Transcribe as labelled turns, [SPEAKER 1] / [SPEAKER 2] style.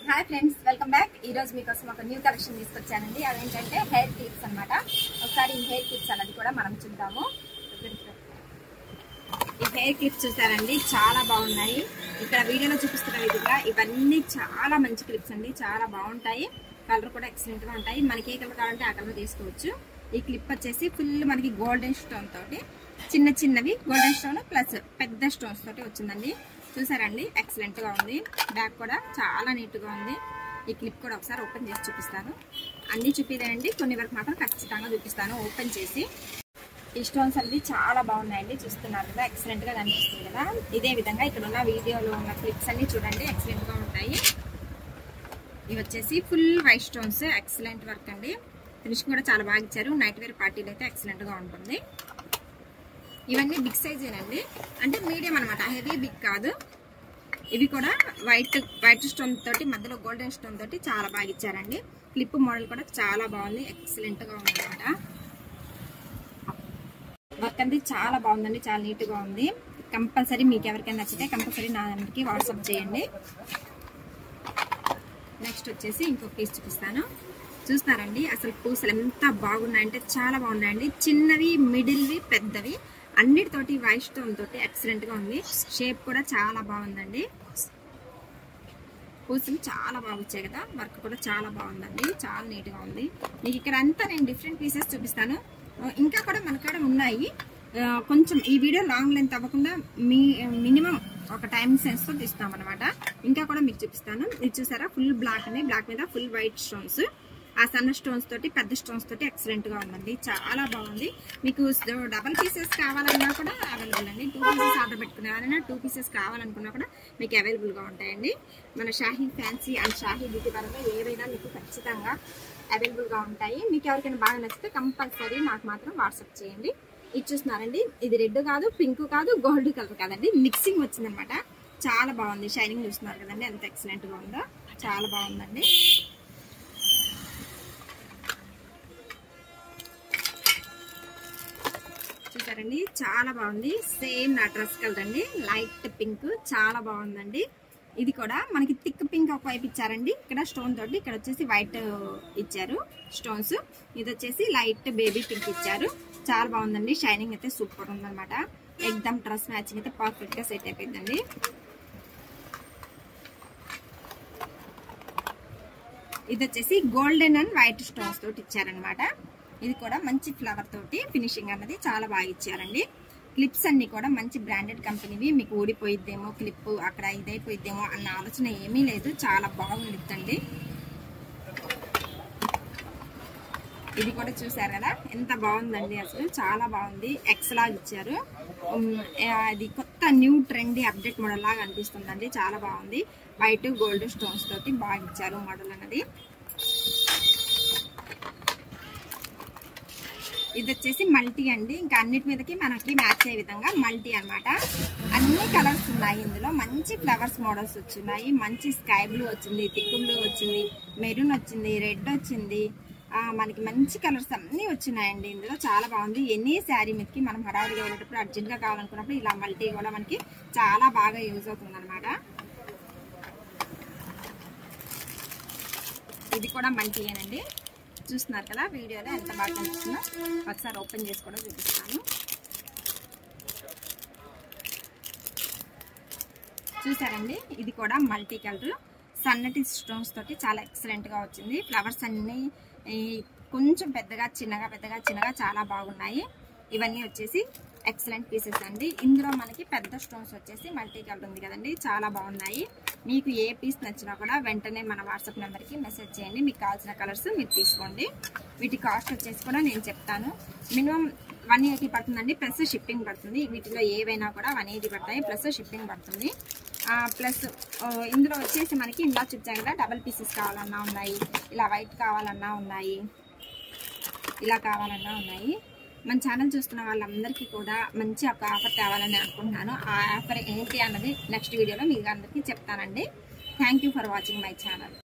[SPEAKER 1] hi friends welcome back ఈ రోజు మీకోసం ఒక న్యూ కలెక్షన్ తీసుకొచ్చానండి అదేంటంటే హెయిర్ క్లిప్స్ అన్నమాట ఒకసారి ఈ హెయిర్ క్లిప్స్ అన్నది కూడా మనం చూద్దాము ఈ హెయిర్ క్లిప్స్ చూసారండి చాలా బాగున్నాయి ఇక్కడ వీడియోలో చూపిస్తున్న విధంగా ఇవన్నీ చాలా మంచి క్లిప్స్ అండి చాలా బాగుంటాయి కలర్ కూడా ఎక్సలెంట్ గా ఉంటాయి మనకి ఏ కలర్ కావాలంటే ఆ కలర్ తీసుకోవచ్చు ఈ క్లిప్ వచ్చేసి ఫుల్ మనకి గోల్డెన్ స్టోన్ తోటి చిన్న చిన్నవి గోల్డెన్ స్టోన్ ప్లస్ పెద్ద స్టోన్స్ తోటి వచ్చిందండి చూసారండి ఎక్సలెంట్ గా ఉంది బ్యాక్ కూడా చాలా నీట్ గా ఉంది ఈ క్లిప్ కూడా ఒకసారి ఓపెన్ చేసి చూపిస్తాను అన్ని చూపిదేనండి కొన్ని వరకు మాత్రం ఖచ్చితంగా చూపిస్తాను ఓపెన్ చేసి ఈ స్టోన్స్ అనేది చాలా బాగున్నాయండి చూస్తున్నారు కదా ఎక్సలెంట్ గా కనిపిస్తుంది కదా ఇదే విధంగా ఇక్కడ ఉన్న వీడియోలో ఉన్న క్లిప్స్ అన్ని చూడండి ఎక్సలెంట్ గా ఉంటాయి ఇవి వచ్చేసి full white stones excellent work అండి ఫినిష్ కూడా చాలా బాగా ఇచ్చారు నైట్ వేర్ పార్టీలు అయితే ఎక్సలెంట్ గా ఉంటుంది ఇవన్నీ బిగ్ సైజేనండి అంటే మీడియం అనమాట హెవీ బిగ్ కాదు ఇవి కూడా వైట్ వైట్ స్టోన్ తోటి మధ్యలో గోల్డెన్ స్టోన్ తోటి చాలా బాగా ఇచ్చారండి క్లిప్ మోడల్ కూడా చాలా బాగుంది ఎక్సలెంట్ గా ఉంది అనమాట వర్క్ అనేది చాలా బాగుందండి చాలా నీట్ గా ఉంది కంపల్సరీ మీకు ఎవరికైనా నచ్చితే కంపల్సరీ నా నెంబర్కి వాట్సాప్ చేయండి నెక్స్ట్ వచ్చేసి ఇంకొక పీస్ చూపిస్తాను చూస్తారండి అసలు పూసలు ఎంత బాగున్నాయంటే చాలా బాగున్నాయండి చిన్నవి మిడిల్వి పెద్దవి అన్నిటితోటి వైట్ స్టోన్ తోటి ఎక్సలెంట్ గా ఉంది షేప్ కూడా చాలా బాగుందండి పూసలు చాలా బాగా వచ్చాయి కదా వర్క్ కూడా చాలా బాగుందండి చాలా నీట్ గా ఉంది మీకు ఇక్కడ అంతా నేను డిఫరెంట్ పీసెస్ చూపిస్తాను ఇంకా కూడా మన కాడ ఉన్నాయి ఆ, కొంచెం ఈ వీడియో లాంగ్ లెంత్ అవ్వకుండా మీ మినిమం ఒక టైం సెన్స్ తో తీస్తాం అనమాట ఇంకా కూడా మీకు చూపిస్తాను ఇది చూసారా ఫుల్ బ్లాక్ అండి బ్లాక్ మీద ఫుల్ వైట్ స్టోన్స్ ఆ సన్న స్టోన్స్ తోటి పెద్ద స్టోన్స్ తోటి ఎక్సలెంట్ గా ఉందండి చాలా బాగుంది మీకు డబల్ పీసెస్ కావాలన్నా కూడా అవైలబుల్ అండి టూ పీసెస్ ఆర్డర్ పెట్టుకునేవారైనా టూ పీసెస్ కావాలనుకున్నా కూడా మీకు అవైలబుల్ గా ఉంటాయండి మన Shahi fancy and Shahi beauty పరంగా ఏవైనా మీకు ఖచ్చితంగా అవైలబుల్ గా ఉంటాయి మీకు ఎవరికైనా బాగా నచ్చితే కంపల్సరీ నాకు మాత్రం వాట్సాప్ చేయండి ఇది చూస్తున్నారండి ఇది రెడ్ కాదు పింక్ కాదు గోల్డ్ కలర్ కాదండి మిక్సింగ్ వచ్చిందనమాట చాలా బాగుంది షైనింగ్ చూస్తున్నారు కదండి ఎంత ఎక్సలెంట్ గా ఉందో చాలా బాగుందండి చూసారండి చాలా బాగుంది సేమ్ నా డ్రెస్ కలర్ అండి లైట్ పింక్ చాలా బాగుందండి ఇది కూడా మనకి థిక్ పింక్ ఒక వైపు ఇచ్చారండి ఇక్కడ స్టోన్ తోటి ఇక్కడ వచ్చేసి వైట్ ఇచ్చారు స్టోన్స్ ఇది వచ్చేసి లైట్ బేబీ పింక్ ఇచ్చారు చాలా బాగుందండి షైనింగ్ అయితే సూపర్ ఉందన్నమాట ఎగ్దమ్ డ్రెస్ మ్యాచింగ్ అయితే పర్ఫెక్ట్ గా సెట్ అయిపోయిందండి ఇది వచ్చేసి గోల్డెన్ అండ్ వైట్ స్టోన్స్ తోటి ఇచ్చారనమాట ఇది కూడా మంచి ఫ్లవర్ తోటి ఫినిషింగ్ అన్నది చాలా బాగా ఇచ్చారండి క్లిప్స్ అన్ని కూడా మంచి బ్రాండెడ్ కంపెనీవి మీకు ఊడిపోయిద్దేమో క్లిప్ అక్కడ ఇదైపోయిద్దేమో అన్న ఆలోచన ఏమీ లేదు చాలా బాగుండిద్దండి ఇది కూడా చూసారు కదా ఎంత బాగుందండి అసలు చాలా బాగుంది ఎక్స్ లాగా ఇచ్చారు ఉమ్, ఆ, అది కొత్త న్యూ ట్రెండ్ అప్డేట్ మోడల్ లాగా అనిపిస్తుందండి చాలా బాగుంది వైట్ గోల్డ్ స్టోన్స్ తోటి బాగా ఇచ్చారు మోడల్ అన్నది ఇది వచ్చేసి మల్టీ అండి ఇంకా అన్నిటి మీదకి మనకి మ్యాచ్ అయ్యే విధంగా మల్టీ అన్నమాట అన్ని కలర్స్ ఉన్నాయి ఇందులో మంచి ఫ్లవర్స్ మోడల్స్ వచ్చినాయి మంచి స్కై బ్లూ వచ్చింది థిక్ బ్లూ వచ్చింది మెరూన్ వచ్చింది రెడ్ వచ్చింది ఆ, మనకి మంచి కలర్స్ అన్ని వచ్చినాయండి ఇందులో చాలా బాగుంది ఎనీ శారీ మీదకి మనం హడావుడిగా వెళ్ళేటప్పుడు అర్జెంట్ గా కావాలనుకున్నప్పుడు ఇలా మల్టీ కూడా మనకి చాలా బాగా యూజ్ అవుతుంది అనమాట ఇది కూడా మల్టీయేనండి చూస్తున్నారు కదా వీడియోలో ఎంత బాగా కనిపిస్తుందో ఒకసారి ఓపెన్ చేసి కూడా చూపిస్తాను చూసారండి ఇది కూడా మల్టీ కలర్ సన్నటి స్టోన్స్ తోటి చాలా ఎక్సలెంట్ గా వచ్చింది ఫ్లవర్స్ అన్ని ఈ, కొంచెం పెద్దగా చిన్నగా పెద్దగా చిన్నగా చాలా బాగున్నాయి ఇవన్నీ వచ్చేసి ఎక్సలెంట్ పీసెస్ అండి ఇందులో మనకి పెద్ద స్టోన్స్ వచ్చేసి మల్టీ కలర్ ఉంది కదండి చాలా బాగున్నాయి మీకు ఏ పీస్ నచ్చినా కూడా వెంటనే మన వాట్సాప్ నెంబర్కి మెసేజ్ చేయండి మీకు కావాల్సిన కలర్స్ మీరు తీసుకోండి వీటి కాస్ట్ వచ్చేసి కూడా నేను చెప్తాను మినిమం వన్ ఎయిటీ పడుతుందండి ప్లస్ షిప్పింగ్ పడుతుంది వీటిలో ఏవైనా కూడా వన్ ఎయిటీ పడతాయి ప్లస్ షిప్పింగ్ పడుతుంది ప్లస్ ఇందులో వచ్చేసి మనకి ఇందులో చూపించాం కదా డబల్ పీసెస్ కావాలన్నా ఉన్నాయి ఇలా వైట్ కావాలన్నా ఉన్నాయి ఇలా కావాలన్నా ఉన్నాయి మన ఛానల్ చూస్తున్న వాళ్ళందరికీ కూడా మంచి ఒక ఆఫర్ కావాలని అనుకుంటున్నాను ఆ ఆఫర్ ఏంటి అన్నది నెక్స్ట్ వీడియోలో మీకు అందరికీ చెప్తానండి thank for watching my channel